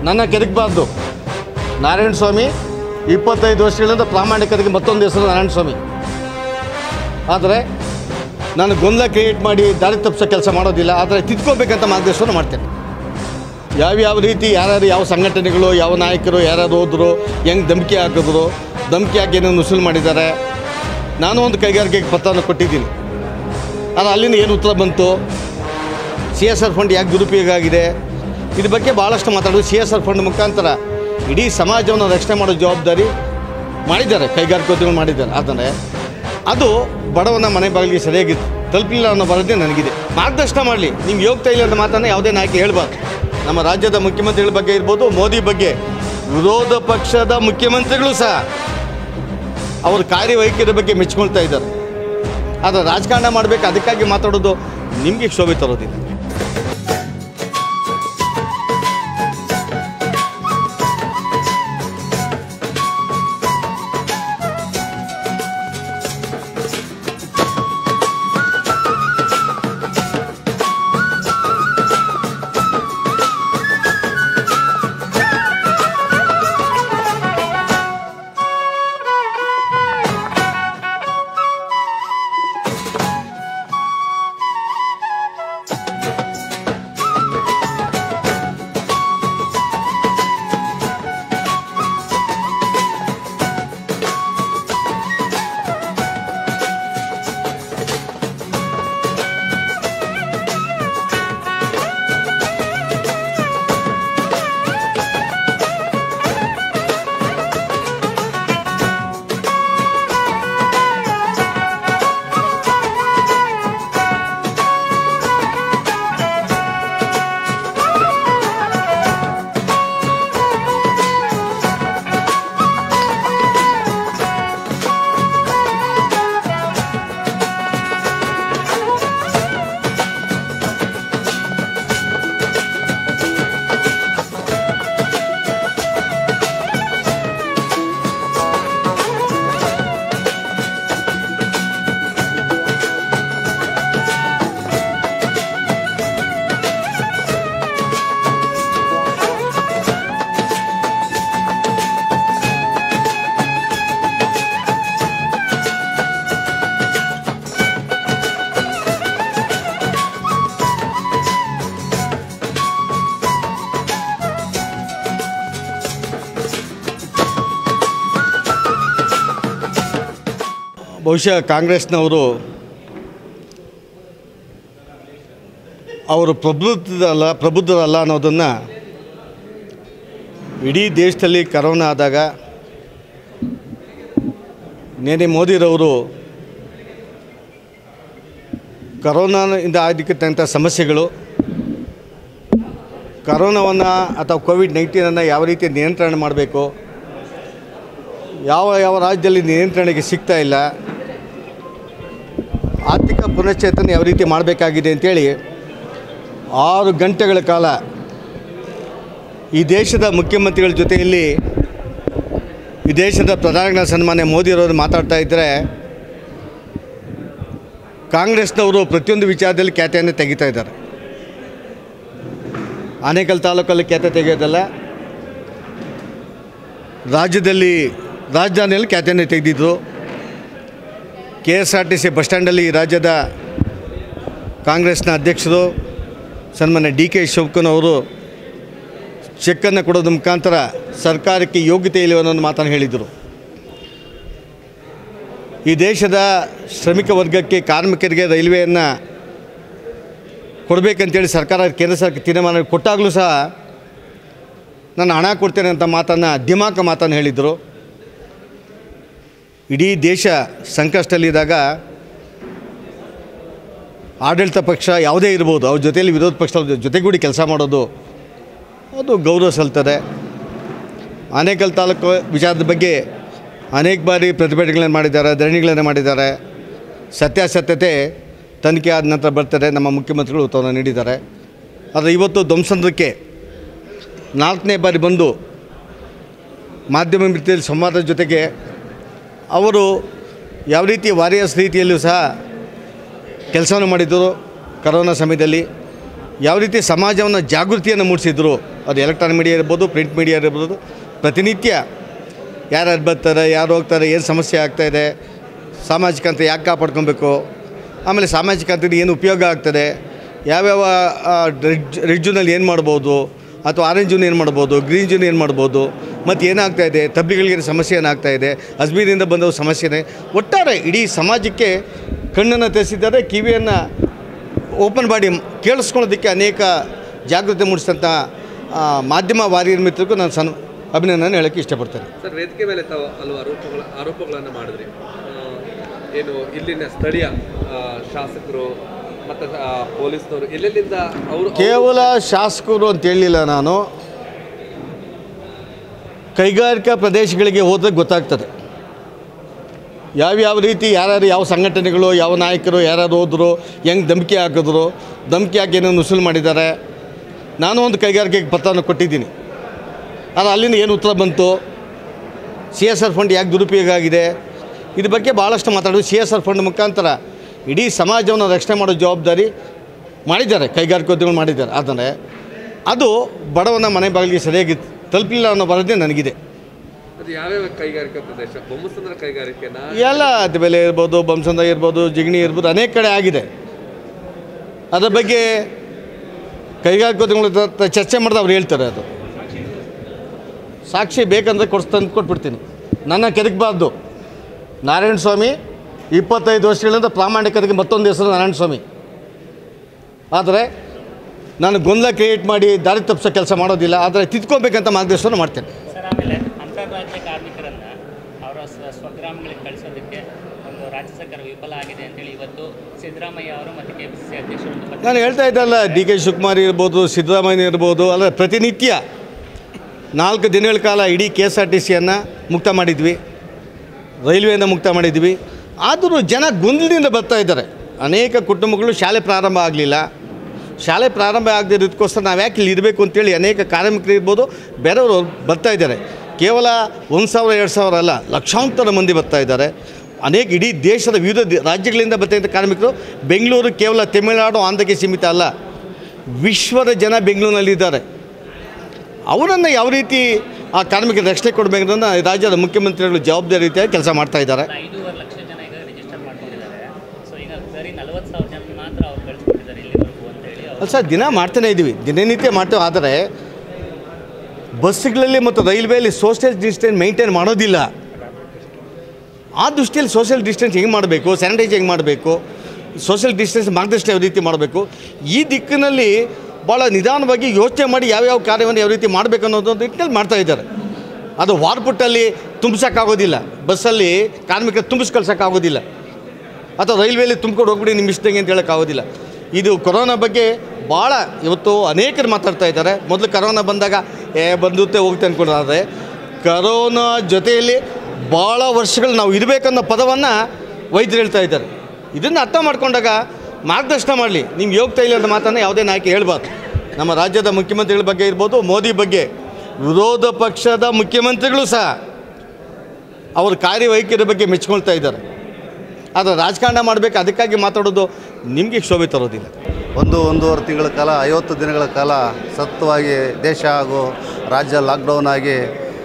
ನನ್ನ ಕೆದಕಬಾರ್ದು ನಾರಾಯಣ ಸ್ವಾಮಿ ಇಪ್ಪತ್ತೈದು ವರ್ಷಗಳಿಂದ ಪ್ರಾಮಾಣಿಕತೆಗೆ ಮತ್ತೊಂದು ಹೆಸರು ನಾರಾಯಣ ಸ್ವಾಮಿ ಆದರೆ ನಾನು ಗೊಂದಲ ಕ್ರಿಯೇಟ್ ಮಾಡಿ ದಾರಿ ತಪ್ಪಿಸೋ ಕೆಲಸ ಮಾಡೋದಿಲ್ಲ ಆದರೆ ತಿದ್ಕೋಬೇಕಂತ ಮಾರ್ಗದರ್ಶನ ಮಾಡ್ತೇನೆ ಯಾವ್ಯಾವ ರೀತಿ ಯಾರ್ಯಾರು ಯಾವ ಸಂಘಟನೆಗಳು ಯಾವ ನಾಯಕರು ಯಾರ್ಯಾರು ಹೋದ್ರು ಹೆಂಗೆ ಧಮಕಿ ಹಾಕಿದ್ರು ಧಮಕಿ ಹಾಕಿ ಏನೋ ವಸೂಲು ಮಾಡಿದ್ದಾರೆ ನಾನು ಒಂದು ಕೈಗಾರಿಕೆಗೆ ಪತ್ರವನ್ನು ಕೊಟ್ಟಿದ್ದೀನಿ ಆದರೆ ಅಲ್ಲಿಂದ ಏನು ಉತ್ತರ ಬಂತು ಸಿ ಎಸ್ ಆರ್ ಫಂಡ್ ಯಾಕೆ ದುರುಪಯೋಗ ಆಗಿದೆ ಇದ್ರ ಬಗ್ಗೆ ಭಾಳಷ್ಟು ಮಾತಾಡೋದು ಸಿ ಎಸ್ ಆರ್ ಫಂಡ್ ಮುಖಾಂತರ ಇಡೀ ಸಮಾಜವನ್ನು ರಕ್ಷಣೆ ಮಾಡೋ ಜವಾಬ್ದಾರಿ ಮಾಡಿದ್ದಾರೆ ಕೈಗಾರಿಕೋದ್ಯಮ ಮಾಡಿದ್ದಾರೆ ಆದರೆ ಅದು ಬಡವನ ಮನೆ ಬಾಗಿಲಿಗೆ ಸರಿಯಾಗಿ ತಲುಪಲಿಲ್ಲ ಅನ್ನೋ ಬರದೇ ನನಗಿದೆ ಮಾರ್ಗದರ್ಶನ ಮಾಡಲಿ ನಿಮ್ಗೆ ಯೋಗ್ಯತೆ ಇಲ್ಲ ಅಂತ ಮಾತನ್ನು ಯಾವುದೇ ನಾಯಕ ಹೇಳ್ಬಾರ್ದು ನಮ್ಮ ರಾಜ್ಯದ ಮುಖ್ಯಮಂತ್ರಿಗಳ ಬಗ್ಗೆ ಇರ್ಬೋದು ಮೋದಿ ಬಗ್ಗೆ ವಿರೋಧ ಪಕ್ಷದ ಮುಖ್ಯಮಂತ್ರಿಗಳು ಸಹ ಅವ್ರ ಕಾರ್ಯವೈಖರಿ ಬಗ್ಗೆ ಮೆಚ್ಕೊಳ್ತಾ ಇದ್ದಾರೆ ಆದರೆ ರಾಜಕಾರಣ ಮಾಡಬೇಕು ಅದಕ್ಕಾಗಿ ಮಾತಾಡೋದು ನಿಮಗೆ ಶೋಭೆ ತರೋದಿಲ್ಲ ಬಹುಶಃ ಕಾಂಗ್ರೆಸ್ನವರು ಅವರು ಪ್ರಬುದ್ಧರಲ್ಲ ಪ್ರಬುದ್ಧರಲ್ಲ ಅನ್ನೋದನ್ನು ಇಡೀ ದೇಶದಲ್ಲಿ ಕರೋನಾ ಆದಾಗ ನೇನೆ ಮೋದಿರವರು ಕರೋನಾದಿಂದ ಆಗಿರ್ತಕ್ಕಂಥ ಸಮಸ್ಯೆಗಳು ಕರೋನಾವನ್ನು ಅಥವಾ ಕೋವಿಡ್ ನೈನ್ಟೀನನ್ನು ಯಾವ ರೀತಿ ನಿಯಂತ್ರಣ ಮಾಡಬೇಕು ಯಾವ ಯಾವ ರಾಜ್ಯದಲ್ಲಿ ನಿಯಂತ್ರಣೆಗೆ ಸಿಗ್ತಾ ಇಲ್ಲ ಆರ್ಥಿಕ ಪುನಶ್ಚೇತನ ಯಾವ ರೀತಿ ಮಾಡಬೇಕಾಗಿದೆ ಅಂತೇಳಿ ಆರು ಗಂಟೆಗಳ ಕಾಲ ಈ ದೇಶದ ಮುಖ್ಯಮಂತ್ರಿಗಳ ಜೊತೆಯಲ್ಲಿ ಈ ದೇಶದ ಪ್ರಧಾನ ಸನ್ಮಾನ್ಯ ಮೋದಿಯವರು ಮಾತಾಡ್ತಾ ಇದ್ದರೆ ಕಾಂಗ್ರೆಸ್ನವರು ಪ್ರತಿಯೊಂದು ವಿಚಾರದಲ್ಲಿ ಖ್ಯಾತಿಯನ್ನು ತೆಗಿತಾ ಇದ್ದಾರೆ ಆನೇಕಲ್ ತಾಲೂಕಲ್ಲಿ ಖ್ಯಾತೆ ತೆಗೆಯೋದಲ್ಲ ರಾಜ್ಯದಲ್ಲಿ ರಾಜಧಾನಿಯಲ್ಲಿ ಖ್ಯಾತಿಯನ್ನು ತೆಗೆದಿದ್ರು K S R T C bus ಸ್ಟ್ಯಾಂಡಲ್ಲಿ ಈ ರಾಜ್ಯದ ಕಾಂಗ್ರೆಸ್ನ ಅಧ್ಯಕ್ಷರು ಸನ್ಮಾನ್ಯ ಡಿ ಕೆ ಶಿವಕುನ್ ಅವರು ಚೆಕ್ಕನ್ನು ಕೊಡೋದ್ರ ಮುಖಾಂತರ ಸರ್ಕಾರಕ್ಕೆ ಯೋಗ್ಯತೆ ಇಲ್ಲ ಅನ್ನೋ ಮಾತನ್ನು ಹೇಳಿದರು ಈ ದೇಶದ ಶ್ರಮಿಕ ವರ್ಗಕ್ಕೆ ಕಾರ್ಮಿಕರಿಗೆ ರೈಲ್ವೆಯನ್ನು ಕೊಡಬೇಕಂತೇಳಿ ಸರ್ಕಾರ ಕೇಂದ್ರ ಸರ್ಕಾರ ತೀರ್ಮಾನ ಕೊಟ್ಟಾಗಲೂ ಸಹ ನಾನು ಹಣ ಕೊಡ್ತೇನೆ ಅಂತ ಮಾತನ್ನು ದಿಮಾಕ ಮಾತನ್ನು ಹೇಳಿದರು ಇಡೀ ದೇಶ ಸಂಕಷ್ಟದಲ್ಲಿದ್ದಾಗ ಆಡಳಿತ ಪಕ್ಷ ಯಾವುದೇ ಇರ್ಬೋದು ಅವ್ರ ಜೊತೆಯಲ್ಲಿ ವಿರೋಧ ಪಕ್ಷದ ಜೊತೆಗೂಡಿ ಕೆಲಸ ಮಾಡೋದು ಅದು ಗೌರವ ಸಲ್ತದೆ ಆನೇಕಲ್ ತಾಲೂಕು ವಿಚಾರದ ಬಗ್ಗೆ ಅನೇಕ ಬಾರಿ ಪ್ರತಿಭಟನೆಗಳನ್ನು ಮಾಡಿದ್ದಾರೆ ಧರಣಿಗಳನ್ನು ಮಾಡಿದ್ದಾರೆ ಸತ್ಯಾಸತ್ಯತೆ ತನಿಖೆ ಆದ ನಂತರ ಬರ್ತದೆ ನಮ್ಮ ಮುಖ್ಯಮಂತ್ರಿಗಳು ಉತ್ತರವನ್ನು ನೀಡಿದ್ದಾರೆ ಆದರೆ ಇವತ್ತು ಧ್ವಂಸಂದ್ರಕ್ಕೆ ನಾಲ್ಕನೇ ಬಾರಿ ಬಂದು ಮಾಧ್ಯಮ ಮಿತಿಯಲ್ಲಿ ಸಂವಾದದ ಜೊತೆಗೆ ಅವರು ಯಾವ ರೀತಿ ವಾರಿಯರ್ಸ್ ರೀತಿಯಲ್ಲೂ ಸಹ ಕೆಲಸವನ್ನು ಮಾಡಿದ್ದರು ಕರೋನಾ ಸಮಯದಲ್ಲಿ ಯಾವ ರೀತಿ ಸಮಾಜವನ್ನು ಜಾಗೃತಿಯನ್ನು ಮೂಡಿಸಿದ್ರು ಅದು ಎಲೆಕ್ಟ್ರಾನಿಕ್ ಮೀಡಿಯಾ ಇರ್ಬೋದು ಪ್ರಿಂಟ್ ಮೀಡಿಯಾ ಇರ್ಬೋದು ಪ್ರತಿನಿತ್ಯ ಯಾರ್ಯಾರು ಬರ್ತಾರೆ ಯಾರು ಹೋಗ್ತಾರೆ ಏನು ಸಮಸ್ಯೆ ಆಗ್ತಾಯಿದೆ ಸಾಮಾಜಿಕ ಅಂತ ಯಾಕೆ ಕಾಪಾಡ್ಕೊಬೇಕು ಆಮೇಲೆ ಸಾಮಾಜಿಕ ಅಂತ ಏನು ಉಪಯೋಗ ಆಗ್ತದೆ ಯಾವ್ಯಾವ ರೆಡ್ ರೆಡ್ ಜೂನಲ್ಲಿ ಏನು ಮಾಡ್ಬೋದು ಅಥವಾ ಆರೆಂಜ್ ಜೂನ್ ಏನು ಮಾಡ್ಬೋದು ಗ್ರೀನ್ ಜೂನ್ ಏನು ಮಾಡ್ಬೋದು ಮತ್ತು ಏನಾಗ್ತಾ ಇದೆ ತಬ್ಲಿಗಳಿಗೆ ಸಮಸ್ಯೆ ಏನಾಗ್ತಾ ಇದೆ ಅಜ್ಮೀರಿಂದ ಬಂದವು ಸಮಸ್ಯೆನೇ ಒಟ್ಟಾರೆ ಇಡೀ ಸಮಾಜಕ್ಕೆ ಕಣ್ಣನ್ನು ತೆರೆಸಿದ್ದಾರೆ ಕಿವಿಯನ್ನು ಓಪನ್ ಮಾಡಿ ಕೇಳಿಸ್ಕೊಳ್ಳೋದಕ್ಕೆ ಅನೇಕ ಜಾಗೃತಿ ಮೂಡಿಸಿದಂಥ ಆ, ಮಾಧ್ಯಮ ವಾರಿಯರ್ ಮಿತ್ರಕ್ಕೂ ನಾನು ಸನ್ ಅಭಿನಂದನೆ ಹೇಳೋಕ್ಕೆ ಇಷ್ಟಪಡ್ತೇನೆ ಸರ್ ವೇದಿಕೆ ಮೇಲೆ ತಾವು ಹಲವು ಆರೋಪಗಳ ಆರೋಪಗಳನ್ನು ಮಾಡಿದ್ರಿ ಆ, ಏನು ಇಲ್ಲಿನ ಸ್ಥಳೀಯ ಆ, ಶಾಸಕರು ಮತ್ತು ಪೊಲೀಸ್ನವರು ಎಲ್ಲೆಲ್ಲಿಂದ ಅವರು ಕೇವಲ ಶಾಸಕರು ಅಂತ ಹೇಳಲಿಲ್ಲ ನಾನು ಕೈಗಾರಿಕಾ ಪ್ರದೇಶಗಳಿಗೆ ಹೋದರೆ ಗೊತ್ತಾಗ್ತದೆ ಯಾವ್ಯಾವ ರೀತಿ ಯಾರ್ಯಾರು ಯಾವ ಸಂಘಟನೆಗಳು ಯಾವ ನಾಯಕರು ಯಾರ್ಯಾರು ಹೋದರು ಹೆಂಗೆ ಧಮಕಿ ಹಾಕಿದ್ರು ಧಮಕಿ ಹಾಕಿ ಏನೋ ನುಸುಲು ಮಾಡಿದ್ದಾರೆ ನಾನು ಒಂದು ಕೈಗಾರಿಕೆಗೆ ಪತ್ರವನ್ನು ಕೊಟ್ಟಿದ್ದೀನಿ ಆದರೆ ಅಲ್ಲಿಂದ ಏನು ಉತ್ತರ ಬಂತು ಸಿ ಎಸ್ ಆರ್ ಫಂಡ್ ಯಾಕೆ ದುರುಪಯೋಗ ಆಗಿದೆ ಇದ್ರ ಬಗ್ಗೆ ಭಾಳಷ್ಟು ಮಾತಾಡೋದು ಸಿ ಎಸ್ ಆರ್ ಫಂಡ್ ಮುಖಾಂತರ ಇಡೀ ಸಮಾಜವನ್ನು ರಕ್ಷಣೆ ಮಾಡೋ ಜವಾಬ್ದಾರಿ ಮಾಡಿದ್ದಾರೆ ಕೈಗಾರಿಕೋದ್ಯಮಗಳು ಮಾಡಿದ್ದಾರೆ ಆದರೆ ಅದು ಬಡವನ ಮನೆ ಬಾಗಿಲಿಗೆ ಸರಿಯಾಗಿ ತಲುಪಲಿಲ್ಲ ಅನ್ನೋ ವರದಿ ನನಗಿದೆ ಅದು ಯಾವ್ಯಾವ ಕೈಗಾರಿಕಾ ಪ್ರದೇಶ ಬೊಮ್ಮಸಂದ್ರ ಕೈಗಾರಿಕೆನ ಎಲ್ಲ ಬೆಲೆ ಇರ್ಬೋದು ಬಂಸಂದ ಇರ್ಬೋದು ಜಿಗಣಿ ಇರ್ಬೋದು ಅನೇಕ ಕಡೆ ಆಗಿದೆ ಅದ್ರ ಬಗ್ಗೆ ಕೈಗಾರಿಕೋದ್ಯಮಗಳ ಹತ್ರ ಚರ್ಚೆ ಮಾಡಿದ್ರೆ ಅವ್ರು ಹೇಳ್ತಾರೆ ಅದು ಸಾಕ್ಷಿ ಬೇಕಂದರೆ ಕೊಡ್ಸ್ ತಂದು ಕೊಟ್ಬಿಡ್ತೀನಿ ನನ್ನ ಕೆದಕಬಾರ್ದು ನಾರಾಯಣ ಸ್ವಾಮಿ ಇಪ್ಪತ್ತೈದು ವರ್ಷಗಳಿಂದ ಪ್ರಾಮಾಣಿಕತೆಗೆ ಮತ್ತೊಂದು ಹೆಸರು ನಾರಾಯಣ ಸ್ವಾಮಿ ಆದರೆ ನಾನು ಗೊಂದಲ ಕ್ರಿಯೇಟ್ ಮಾಡಿ ದಾರಿ ತಪ್ಪಿಸೋ ಕೆಲಸ ಮಾಡೋದಿಲ್ಲ ಆದರೆ ತಿದ್ಕೋಬೇಕಂತ ಮಾರ್ಗದರ್ಶನ ಮಾಡ್ತೇನೆ ಸರ್ ಆಮೇಲೆ ಅಂತಾರಾಜ್ಯ ಕಾರ್ಮಿಕರನ್ನ ಅವರ ಸ್ವ- ಸ್ವಗ್ರಾಮಗಳಿಗೆ ಕಳಿಸೋದಕ್ಕೆ ಒಂದು ರಾಜ್ಯ ಸರ್ಕಾರ ವಿಫಲ ಆಗಿದೆ ಅಂತೇಳಿ ಇವತ್ತು ಸಿದ್ದರಾಮಯ್ಯ ಅವರು ಮತ್ತು ಕೆ ಪಿ ಸಿ ಸಿ ಅಧ್ಯಕ್ಷರು ಒಂದು ಪತ್ರ ನಾನು ಹೇಳ್ತಾ ಇದ್ದಲ್ಲ ಡಿ ಕೆ ಶಿವಕುಮಾರ್ ಇರ್ಬೋದು ಸಿದ್ದರಾಮಯ್ಯ ಇರ್ಬೋದು ಅಲ್ಲ ಪ್ರತಿನಿತ್ಯ ನಾಲ್ಕು ದಿನಗಳ ಕಾಲ ಇಡೀ ಕೆ ಎಸ್ ಆರ್ ಟಿ ಸಿಯನ್ನು ಮುಕ್ತ ಮಾಡಿದ್ವಿ ರೈಲ್ವೆಯಿಂದ ಮುಕ್ತ ಮಾಡಿದ್ವಿ ಆದರೂ ಜನ ಗೊಂದಲದಿಂದ ಬರ್ತಾ ಇದ್ದಾರೆ ಅನೇಕ ಕುಟುಂಬಗಳು ಶಾಲೆ ಪ್ರಾರಂಭ ಆಗಲಿಲ್ಲ ಶಾಲೆ ಪ್ರಾರಂಭ ಆಗದಿರೋದಕ್ಕೋಸ್ಕರ ನಾವು ಯಾಕೆ ಇಲ್ಲಿ ಇರಬೇಕು ಅಂತೇಳಿ ಅನೇಕ ಕಾರ್ಮಿಕರು ಇರ್ಬೋದು ಬೇರೆಯವರು ಬರ್ತಾ ಇದ್ದಾರೆ ಕೇವಲ ಒಂದು ಸಾವಿರ ಎರಡು ಸಾವಿರ ಅಲ್ಲ ಲಕ್ಷಾಂತರ ಮಂದಿ ಬರ್ತಾ ಇದ್ದಾರೆ ಅನೇಕ ಇಡೀ ದೇಶದ ವಿವಿಧ ದೇ- ರಾಜ್ಯಗಳಿಂದ ಬರ್ತಾ ಕಾರ್ಮಿಕರು ಬೆಂಗಳೂರು ಕೇವಲ ತಮಿಳುನಾಡು ಆಂಧ್ರಕ್ಕೆ ಸೀಮಿತ ಅಲ್ಲ ವಿಶ್ವದ ಜನ ಬೆಂಗಳೂರಿನಲ್ಲಿದ್ದಾರೆ ಅವರನ್ನು ಯಾವ ರೀತಿ ಆ ಕಾರ್ಮಿಕರ ರಕ್ಷಣೆ ಕೊಡಬೇಕನ್ನ ರಾಜ್ಯದ ಮುಖ್ಯಮಂತ್ರಿಗಳು ಜವಾಬ್ದಾರಿ ರೀತಿಯಾಗಿ ಕೆಲಸ ಮಾಡ್ತಾ ಇದ್ದಾರೆ ಐದೂವರೆ ಲಕ್ಷ ಜನ ಈಗ ರಿಜಿಸ್ಟರ್ ಮಾಡ್ಕೊಂಡಿದ್ದಾರೆ ಸೊ ಈಗ ಬರೀ ನಲವತ್ತು ಸಾವಿರ ಜನ ಮಾತ್ರ ಅವ್ರು ಕಳಿಸ್ಕೊಟ್ಟಿದ್ದಾರೆ ಇಲ್ಲಿವರೆಗೂ ಅಂತೇಳಿ ಅವ್ರು ಅಲ್ಲ ಸರ್ ದಿನ ಮಾಡ್ತಾನೆ ಇದ್ದೀವಿ ದಿನನಿತ್ಯ ಮಾಡ್ತೇವೆ ಆದರೆ ಬಸ್ಗಳಲ್ಲಿ ಮತ್ತು ರೈಲ್ವೆಯಲ್ಲಿ ಸೋಷಿಯಲ್ ಡಿಸ್ಟೆನ್ಸ್ ಮೇಂಟೈನ್ ಮಾಡೋದಿಲ್ಲ ಆ ದೃಷ್ಟಿಯಲ್ಲಿ ಸೋಷಿಯಲ್ ಡಿಸ್ಟೆನ್ಸ್ ಹೆಂಗೆ ಮಾಡಬೇಕು ಸ್ಯಾನಿಟೈಸ್ ಹೆಂಗೆ ಮಾಡಬೇಕು ಸೋಷಿಯಲ್ ಡಿಸ್ಟೆನ್ಸ್ ಮಾರ್ಗದರ್ಶನ ಯಾವ ರೀತಿ ಮಾಡಬೇಕು ಈ ದಿಕ್ಕಿನಲ್ಲಿ ಭಾಳ ನಿಧಾನವಾಗಿ ಯೋಚನೆ ಮಾಡಿ ಯಾವ್ಯಾವ ಕಾರ್ಯವನ್ನು ಯಾವ ರೀತಿ ಮಾಡಬೇಕು ಅನ್ನೋದು ನಿಟ್ಟಿನಲ್ಲಿ ಮಾಡ್ತಾ ಇದ್ದಾರೆ ಅದು ವಾರ್ಪುಟ್ಟಲ್ಲಿ ತುಂಬಿಸೋಕ್ಕಾಗೋದಿಲ್ಲ ಬಸ್ಸಲ್ಲಿ ಕಾರ್ಮಿಕರು ತುಂಬಿಸಿ ಕಳ್ಸೋಕ್ಕಾಗೋದಿಲ್ಲ ಅಥವಾ ರೈಲ್ವೆಯಲ್ಲಿ ತುಂಬಿಕೊಂಡು ಹೋಗ್ಬಿಡಿ ನಿಮ್ಮ ಇಷ್ಟಂಗೆ ಅಂತ ಹೇಳೋಕ್ಕಾಗೋದಿಲ್ಲ ಇದು ಕೊರೋನಾ ಬಗ್ಗೆ ಭಾಳ ಇವತ್ತು ಅನೇಕರು ಮಾತಾಡ್ತಾ ಇದ್ದಾರೆ ಮೊದಲು ಕರೋನಾ ಬಂದಾಗ ಏ ಬಂದುತ್ತೆ ಹೋಗುತ್ತೆ ಅಂದ್ಕೊಂಡ್ರೆ ಕರೋನಾ ಜೊತೆಯಲ್ಲಿ ಭಾಳ ವರ್ಷಗಳು ನಾವು ಇರಬೇಕನ್ನೋ ಪದವನ್ನು ವೈದ್ಯರು ಹೇಳ್ತಾ ಇದ್ದಾರೆ ಇದನ್ನು ಅರ್ಥ ಮಾಡ್ಕೊಂಡಾಗ ಮಾರ್ಗದರ್ಶನ ಮಾಡಲಿ ನಿಮ್ಗೆ ಹೋಗ್ತಾ ಇಲ್ಲ ಅಂತ ಮಾತನ್ನು ಯಾವುದೇ ನಾಯಕ ಹೇಳ್ಬಾರ್ದು ನಮ್ಮ ರಾಜ್ಯದ ಮುಖ್ಯಮಂತ್ರಿಗಳ ಬಗ್ಗೆ ಇರ್ಬೋದು ಮೋದಿ ಬಗ್ಗೆ ವಿರೋಧ ಪಕ್ಷದ ಮುಖ್ಯಮಂತ್ರಿಗಳು ಸಹ ಅವ್ರ ಕಾರ್ಯವೈಖರಿ ಬಗ್ಗೆ ಮೆಚ್ಕೊಳ್ತಾ ಇದ್ದಾರೆ ಆದರೆ ರಾಜಕಾರಣ ಮಾಡಬೇಕು ಅದಕ್ಕಾಗಿ ಮಾತಾಡೋದು ನಿಮಗೆ ಶೋಭೆ ತರೋದಿಲ್ಲ ಒಂದು ಒಂದೂವರೆ ತಿಂಗಳ ಕಾಲ ಐವತ್ತು ದಿನಗಳ ಕಾಲ ಸತ್ವವಾಗಿ ದೇಶ ಹಾಗೂ ರಾಜ್ಯ ಲಾಕ್ಡೌನ್ ಆಗಿ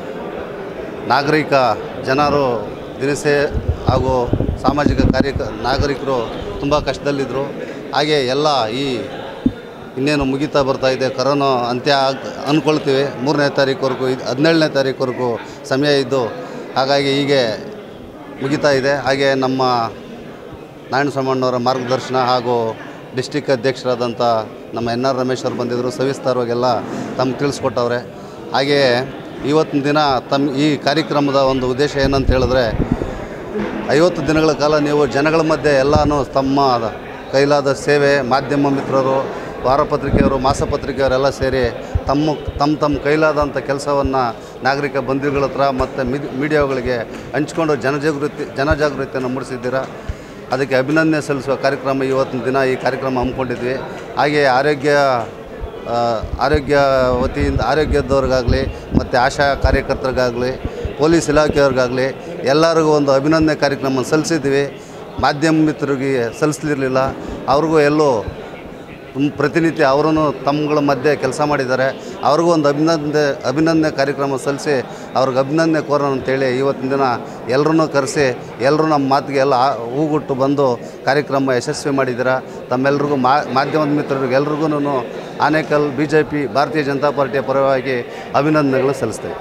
ನಾಗರಿಕ ಜನರು ದಿನಸೆ ಹಾಗೂ ಸಾಮಾಜಿಕ ಕಾರ್ಯ ನಾಗರಿಕರು ತುಂಬ ಕಷ್ಟದಲ್ಲಿದ್ದರು ಹಾಗೆ ಎಲ್ಲ ಈ ಇನ್ನೇನು ಮುಗಿತಾ ಬರ್ತಾ ಇದೆ ಕರೋನಾ ಅಂತ್ಯ ಆಗ್ ಅಂದ್ಕೊಳ್ತೀವಿ ಮೂರನೇ ತಾರೀಕುವರೆಗೂ ಇದು ಹದಿನೇಳನೇ ತಾರೀಕುವರೆಗೂ ಸಮಯ ಇದ್ದು ಹಾಗಾಗಿ ಹೀಗೆ ಮುಗಿತಾ ಇದೆ ಹಾಗೆ ನಮ್ಮ ನಾರಾಯಣ ಸ್ವಾಮಣ್ಣವರ ಮಾರ್ಗದರ್ಶನ ಹಾಗೂ ಡಿಸ್ಟಿಕ್ ಅಧ್ಯಕ್ಷರಾದಂಥ ನಮ್ಮ ಎನ್ ಆರ್ ರಮೇಶ್ ಅವರು ಬಂದಿದ್ದರು ಸವಿಸ್ತಾರವಾಗೆಲ್ಲ ತಮ್ಗೆ ತಿಳಿಸ್ಕೊಟ್ಟವ್ರೆ ಹಾಗೆಯೇ ಇವತ್ತಿನ ದಿನ ತಮ್ಮ ಈ ಕಾರ್ಯಕ್ರಮದ ಒಂದು ಉದ್ದೇಶ ಏನಂತ ಹೇಳಿದ್ರೆ ಐವತ್ತು ದಿನಗಳ ಕಾಲ ನೀವು ಜನಗಳ ಮಧ್ಯೆ ಎಲ್ಲನೂ ತಮ್ಮ ಕೈಲಾದ ಸೇವೆ ಮಾಧ್ಯಮ ಮಿತ್ರರು ವಾರಪತ್ರಿಕೆಯವರು ಮಾಸಪತ್ರಿಕೆಯವರೆಲ್ಲ ಸೇರಿ ತಮ್ಮ ತಮ್ಮ ತಮ್ಮ ಕೈಲಾದಂಥ ಕೆಲಸವನ್ನು ನಾಗರಿಕ ಬಂಧುಗಳ ಹತ್ರ ಮತ್ತು ಮಿದ್ ಮೀಡಿಯಾಗಳಿಗೆ ಹಂಚ್ಕೊಂಡು ಜನಜಾಗೃತಿ ಜನಜಾಗೃತಿಯನ್ನು ಮೂಡಿಸಿದ್ದೀರಾ ಅದಕ್ಕೆ ಅಭಿನಂದನೆ ಸಲ್ಲಿಸುವ ಕಾರ್ಯಕ್ರಮ ಇವತ್ತಿನ ದಿನ ಈ ಕಾರ್ಯಕ್ರಮ ಹಮ್ಮಿಕೊಂಡಿದ್ವಿ ಹಾಗೆ ಆರೋಗ್ಯ ಆ, ಆರೋಗ್ಯ ವತಿಯಿಂದ ಆರೋಗ್ಯದವ್ರಿಗಾಗಲಿ ಮತ್ತು ಆಶಾ ಕಾರ್ಯಕರ್ತರಿಗಾಗಲಿ ಪೊಲೀಸ್ ಇಲಾಖೆಯವ್ರಿಗಾಗಲಿ ಎಲ್ಲರಿಗೂ ಒಂದು ಅಭಿನಂದನೆ ಕಾರ್ಯಕ್ರಮ ಸಲ್ಲಿಸಿದ್ವಿ ಮಾಧ್ಯಮ ಮಿತ್ರರಿಗೆ ಸಲ್ಲಿಸಲಿರಲಿಲ್ಲ ಅವ್ರಿಗೂ ಎಲ್ಲೂ ತುಂಬ ಪ್ರತಿನಿತ್ಯ ಅವರೂ ತಮ್ಮಗಳ ಮಧ್ಯೆ ಕೆಲಸ ಮಾಡಿದ್ದಾರೆ ಅವ್ರಿಗೂ ಒಂದು ಅಭಿನಂದನೆ ಅಭಿನಂದನೆ ಕಾರ್ಯಕ್ರಮ ಸಲ್ಲಿಸಿ ಅವ್ರಿಗೆ ಅಭಿನಂದನೆ ಕೋರೋಣ ಅಂತೇಳಿ ಇವತ್ತಿನ ದಿನ ಎಲ್ಲರನ್ನೂ ಕರೆಸಿ ಎಲ್ಲರೂ ನಮ್ಮ ಮಾತಿಗೆ ಎಲ್ಲ ಆ- ಹೂಗುಟ್ಟು ಬಂದು ಕಾರ್ಯಕ್ರಮ ಯಶಸ್ವಿ ಮಾಡಿದ್ದೀರಾ ತಮ್ಮೆಲ್ರಿಗೂ ಮಾ ಮಾಧ್ಯಮದ ಮಿತ್ರರಿಗೆ ಎಲ್ರಿಗೂ ಆನೇಕಲ್ ಬಿ ಜೆ ಪಿ ಭಾರತೀಯ ಜನತಾ ಪಾರ್ಟಿಯ ಪರವಾಗಿ ಅಭಿನಂದನೆಗಳು ಸಲ್ಲಿಸ್ತೇವೆ